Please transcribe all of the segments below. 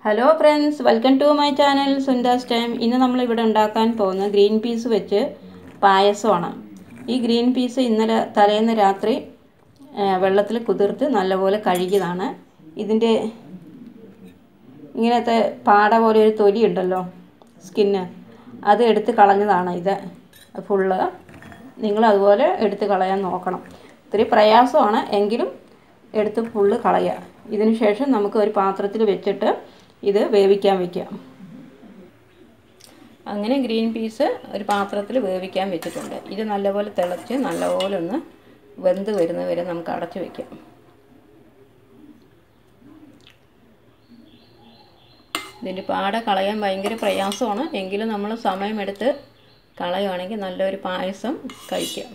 hello friends welcome to my channel Sundas time ഇന്ന് നമ്മൾ ഇവിടെ ഉണ്ടാക്കാൻ പോകുന്ന ഗ്രീൻ പീസ് വെച്ച് പായസമാണ് ഈ ഗ്രീൻ പീസ് ഇന്നലെ തലേന്ന് രാത്രി വെള്ളത്തിൽ കുതിർത്ത് നല്ലപോലെ കഴുകിയതാണ് ഇതിൻ്റെ ഇങ്ങനത്തെ പാട പോലെ ഒരു തൊലി ഉണ്ടല്ലോ സ്കിന്ന് അത് എടുത്ത് കളഞ്ഞതാണ് ഇത് ഫുള്ള് നിങ്ങൾ അതുപോലെ എടുത്ത് കളയാൻ നോക്കണം ഇത്തിരി പ്രയാസമാണ് എങ്കിലും എടുത്ത് ഫുള്ള് കളയുക ഇതിന് ശേഷം നമുക്ക് ഒരു പാത്രത്തിൽ വെച്ചിട്ട് ഇത് വേവിക്കാൻ വയ്ക്കാം അങ്ങനെ ഗ്രീൻ പീസ് ഒരു പാത്രത്തിൽ വേവിക്കാൻ വെച്ചിട്ടുണ്ട് ഇത് നല്ലപോലെ തിളച്ച് നല്ലപോലെ ഒന്ന് വെന്ത് വരുന്നത് വരെ നമുക്ക് അടച്ചു വയ്ക്കാം ഇതിൻ്റെ പാട കളയാൻ ഭയങ്കര പ്രയാസമാണ് എങ്കിലും നമ്മൾ സമയമെടുത്ത് കളയുവാണെങ്കിൽ നല്ലൊരു പായസം കഴിക്കാം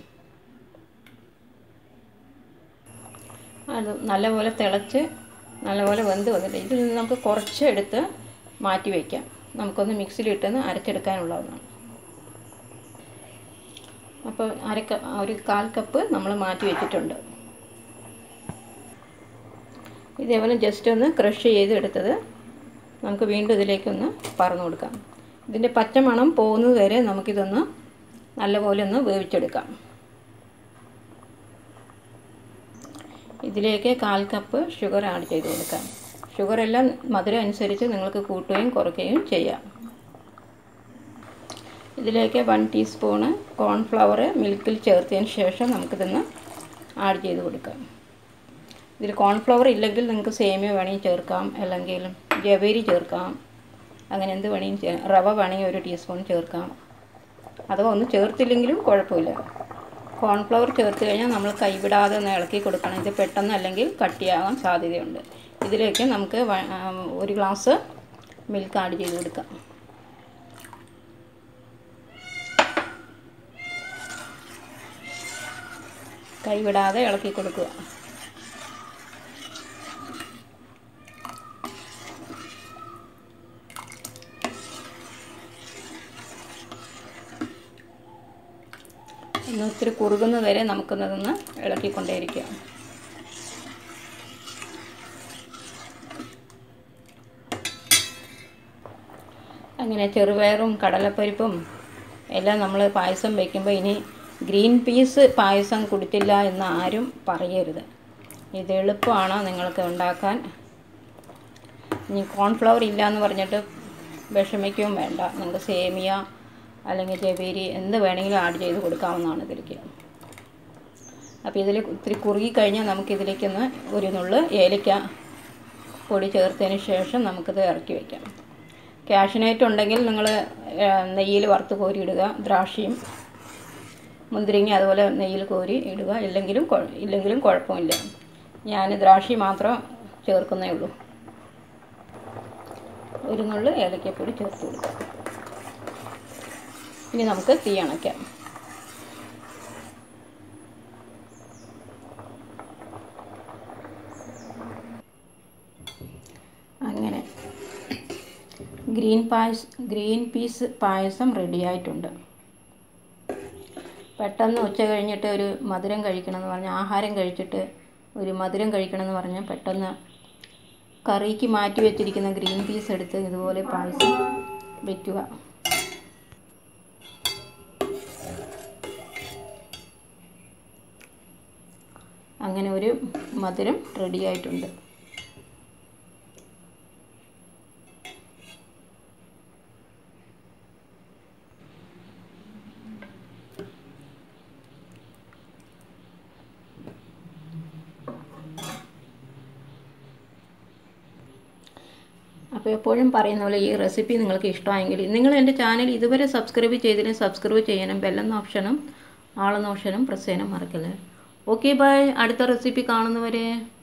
അത് നല്ലപോലെ തിളച്ച് നല്ലപോലെ വെന്ത് വന്നിട്ട് ഇതിൽ നിന്ന് നമുക്ക് കുറച്ച് എടുത്ത് മാറ്റി വയ്ക്കാം നമുക്കൊന്ന് മിക്സിയിലിട്ടൊന്ന് അരച്ചെടുക്കാനുള്ളതാണ് അപ്പോൾ അര ഒരു കാൽ കപ്പ് നമ്മൾ മാറ്റി വെച്ചിട്ടുണ്ട് ഇതേപോലെ ജസ്റ്റ് ഒന്ന് ക്രഷ് ചെയ്ത് എടുത്തത് നമുക്ക് വീണ്ടും ഇതിലേക്കൊന്ന് പറന്നു കൊടുക്കാം ഇതിൻ്റെ പച്ചമണം പോകുന്നത് വരെ നമുക്കിതൊന്ന് നല്ലപോലെ ഒന്ന് വേവിച്ചെടുക്കാം ഇതിലേക്ക് കാൽ കപ്പ് ഷുഗർ ആഡ് ചെയ്ത് കൊടുക്കാം ഷുഗർ എല്ലാം മധുരം അനുസരിച്ച് നിങ്ങൾക്ക് കൂട്ടുകയും കുറയ്ക്കുകയും ചെയ്യാം ഇതിലേക്ക് വൺ ടീസ്പൂണ് കോൺഫ്ലവർ മിൽക്കിൽ ചേർത്തതിന് ശേഷം നമുക്കിതൊന്ന് ആഡ് ചെയ്ത് കൊടുക്കാം ഇതിൽ കോൺഫ്ലവർ ഇല്ലെങ്കിൽ നിങ്ങൾക്ക് സേമിയ വേണമെങ്കിൽ ചേർക്കാം അല്ലെങ്കിൽ ജവേരി ചേർക്കാം അങ്ങനെ എന്ത് വേണമെങ്കിലും ചേ റവ വേണമെങ്കിൽ ഒരു ടീസ്പൂൺ ചേർക്കാം അഥവാ ഒന്ന് ചേർത്തില്ലെങ്കിലും കുഴപ്പമില്ല കോൺഫ്ലവർ ചേർത്ത് കഴിഞ്ഞാൽ നമ്മൾ കൈവിടാതെ ഒന്ന് ഇളക്കി കൊടുക്കണം ഇത് പെട്ടെന്ന് അല്ലെങ്കിൽ കട്ടിയാകാൻ സാധ്യതയുണ്ട് ഇതിലേക്ക് നമുക്ക് ഒരു ഗ്ലാസ് മിൽക്ക് ആഡ് ചെയ്ത് കൊടുക്കാം കൈവിടാതെ ഇളക്കി കൊടുക്കുക ഒന്ന് ഒത്തിരി കുറുകുന്നത് വരെ നമുക്കൊന്നതൊന്ന് ഇളക്കിക്കൊണ്ടേയിരിക്കാം അങ്ങനെ ചെറുപയറും കടലപ്പരിപ്പും എല്ലാം നമ്മൾ പായസം വയ്ക്കുമ്പോൾ ഇനി ഗ്രീൻ പീസ് പായസം കുടിച്ചില്ല എന്ന് ആരും പറയരുത് ഇത് എളുപ്പമാണ് നിങ്ങൾക്ക് ഉണ്ടാക്കാൻ ഇനി കോൺഫ്ലവർ ഇല്ല എന്ന് പറഞ്ഞിട്ട് വിഷമിക്കുകയും വേണ്ട നിങ്ങൾക്ക് സേമിയ അല്ലെങ്കിൽ ജവേരി എന്ത് വേണമെങ്കിലും ആഡ് ചെയ്ത് കൊടുക്കാവുന്നതാണ് ഇതിലേക്ക് അപ്പോൾ ഇതിൽ ഇത്തിരി കുറുകി കഴിഞ്ഞാൽ നമുക്കിതിലേക്കൊന്ന് ഒരു നുള്ള് ഏലക്ക പൊടി ചേർത്തതിന് ശേഷം നമുക്കിത് ഇറക്കി വയ്ക്കാം കാഷ്നേറ്റ് ഉണ്ടെങ്കിൽ നിങ്ങൾ നെയ്യിൽ വറുത്ത് കോരി ഇടുക ദ്രാക്ഷിയും മുന്തിരിങ്ങ അതുപോലെ നെയ്യിൽ കോരി ഇടുക ഇല്ലെങ്കിലും ഇല്ലെങ്കിലും കുഴപ്പമില്ല ഞാൻ ദ്രാക്ഷി മാത്രം ചേർക്കുന്നേ ഉള്ളൂ ഒരു നുള്ള് ഏലക്കപ്പൊടി ചേർത്ത് കൊടുക്കാം ഇനി നമുക്ക് തീ അണയ്ക്കാം അങ്ങനെ ഗ്രീൻ പായസ് ഗ്രീൻ പീസ് പായസം റെഡിയായിട്ടുണ്ട് പെട്ടെന്ന് ഉച്ച കഴിഞ്ഞിട്ട് ഒരു മധുരം കഴിക്കണമെന്ന് പറഞ്ഞാൽ ആഹാരം കഴിച്ചിട്ട് ഒരു മധുരം കഴിക്കണമെന്ന് പറഞ്ഞാൽ പെട്ടെന്ന് കറിക്ക് മാറ്റി വെച്ചിരിക്കുന്ന ഗ്രീൻ പീസ് എടുത്ത് ഇതുപോലെ പായസം വയ്ക്കുക അങ്ങനെ ഒരു മധുരം റെഡിയായിട്ടുണ്ട് അപ്പോൾ എപ്പോഴും പറയുന്ന പോലെ ഈ റെസിപ്പി നിങ്ങൾക്ക് ഇഷ്ടമായെങ്കിൽ നിങ്ങൾ എൻ്റെ ചാനൽ ഇതുവരെ സബ്സ്ക്രൈബ് ചെയ്തില്ലെങ്കിൽ സബ്സ്ക്രൈബ് ചെയ്യണം ബെല്ലെന്ന ഓപ്ഷനും ആളെന്ന ഓപ്ഷനും പ്രസ് ചെയ്യാനും മറക്കല്ലേ ഓക്കെ ബൈ അടുത്ത റെസിപ്പി കാണുന്നവരെ